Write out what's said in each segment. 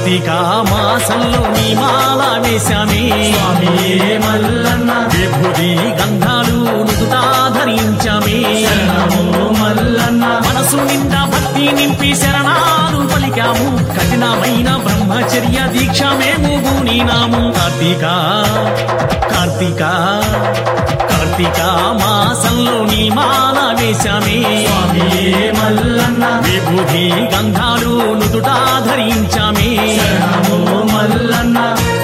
కార్తీక మాసంలో నీ మాల వేశామే స్వామియే మల్లన్న విభూది గంధాలు నుదుటా ధరించామే శరణము మల్లన్న మనసు నిండా భక్తి నింపి శరణాలు పలికాము కఠినమైన బ్రహ్మచర్య దీక్ష మేము బూనినాము కార్తీక కార్తీక కార్తీక మాసంలో నీ మాల వేశామే స్వామియే మల్లన్న విభూది గంధాలు నుదుటా ధరించామే శరణము మల్లన్న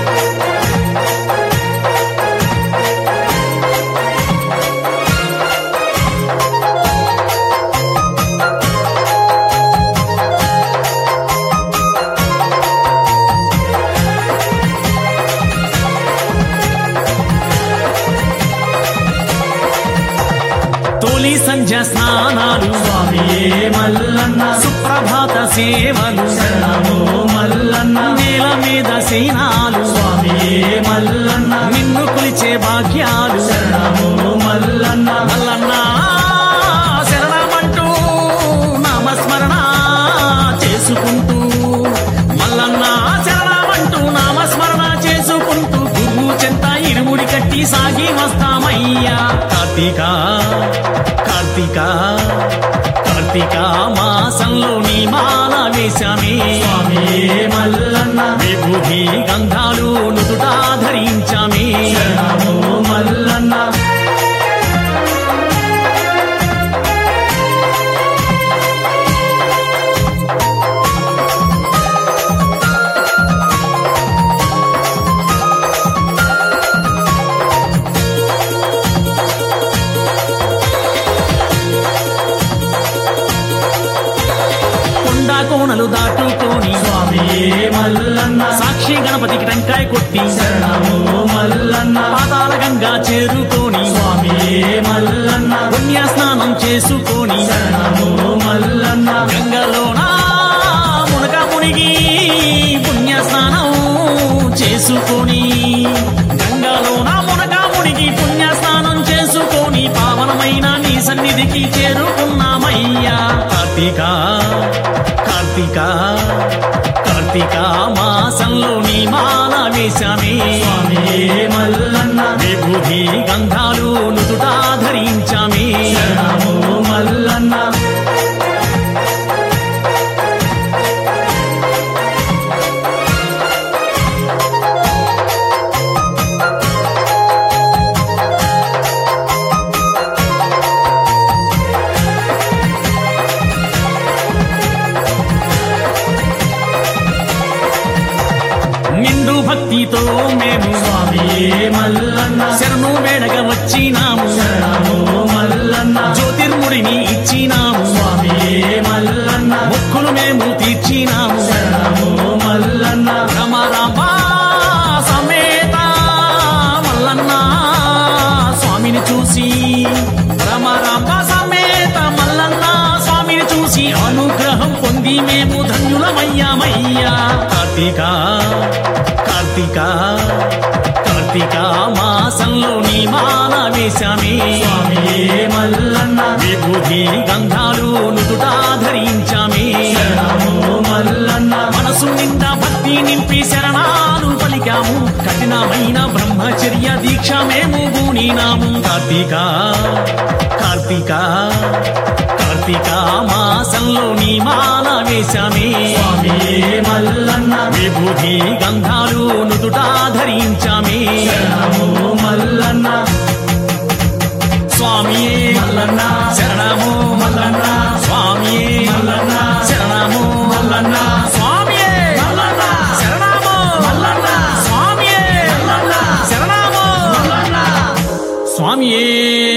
తొలి సంధ్య స్నానాలు స్వామియే మల్లన్న సుప్రభాత సేవలు శరణము మల్లన్న నేల మీద సేనాలు స్వామియే మల్లన్న నిన్ను కొలిచే భాగ్యాలు శరణము మల్లన్న మల్లన్న శరణమంటూ నామస్మరణ చేసుకుంటూ మల్లన్న శరణమంటూ నామస్మరణ చేసుకుంటూ గురువు చెంత ఇరుముడి కట్టి సాగి వస్తామయ్యా కార్తీక కార్తీక కార్తీక మాసంలో నీ మాల వేశామే స్వామియే మల్లన్న విభూతి గంధాలు నుదుటా ధరించామే శరణము మల్లన్న కొండా కోణలు దాటుకొని స్వామియే మల్లన్న సాక్షి గణపతికి టెంకాయ కొట్టి శరణము మల్లన్న పాతాల గంగా చేరుకొని స్వామియే మల్లన్న పుణ్య స్నానం చేసుకొని శరణము మల్లన్న గంగలోన మునక మునిగి పుణ్య స్నానం చేసుకొని గంగలోన మునక మునిగి పుణ్య స్నానం చేసుకొని పావనమైన నీ సన్నిధికి చేరుకున్నామయ్యా కార్తీక కార్తీక కార్తీక మాసంలో నీ మాల వేశామే స్వామియే మల్లన్న విభూతి గంధాలు నుదుటా ధరించామే శరణము మల్లన్న నిండు భక్తితో మేము స్వామియే మల్లన్న శరణు వేడగా వచ్చినాము శరణము మల్లన్న జ్యోతిర్ముడిని ఇచ్చినాము స్వామియే మల్లన్న మొక్కులు మేము తీర్చినాము శరణము మల్లన్న రమ రామ సమేత మల్లన్న స్వామిని చూసి రమ రామ సమేత మల్లన్న స్వామిని చూసి అనుగ్రహం పొంది మేము ధన్యులమయ్యామయ్యా కార్తీక కార్తీక కార్తీక మాసంలో నీ మాల వేశామే స్వామియే మల్లన్న విభూతి గంధాలు నుదుటా ధరించామే శరణము మల్లన్న మనసు నిండా భక్తి నింపి శరణాలు పలికాము కఠినమైన బ్రహ్మచర్య దీక్ష మేము బూనినాము కార్తీక కార్తీక కార్తీక మాసంలో నీ మాల వేశామే స్వామియే మల్లన్న విభూతి గంధాలు నుదుటా ధరించామే శరణము మల్లన్న స్వామియే మల్లన్న శరణము మల్లన్న స్వామియే మల్లన్న శరణము మల్లన్న స్వామియే మల్లన్న శరణము మల్లన్న స్వామియే మల్లన్న శరణము మల్లన్న స్వామియే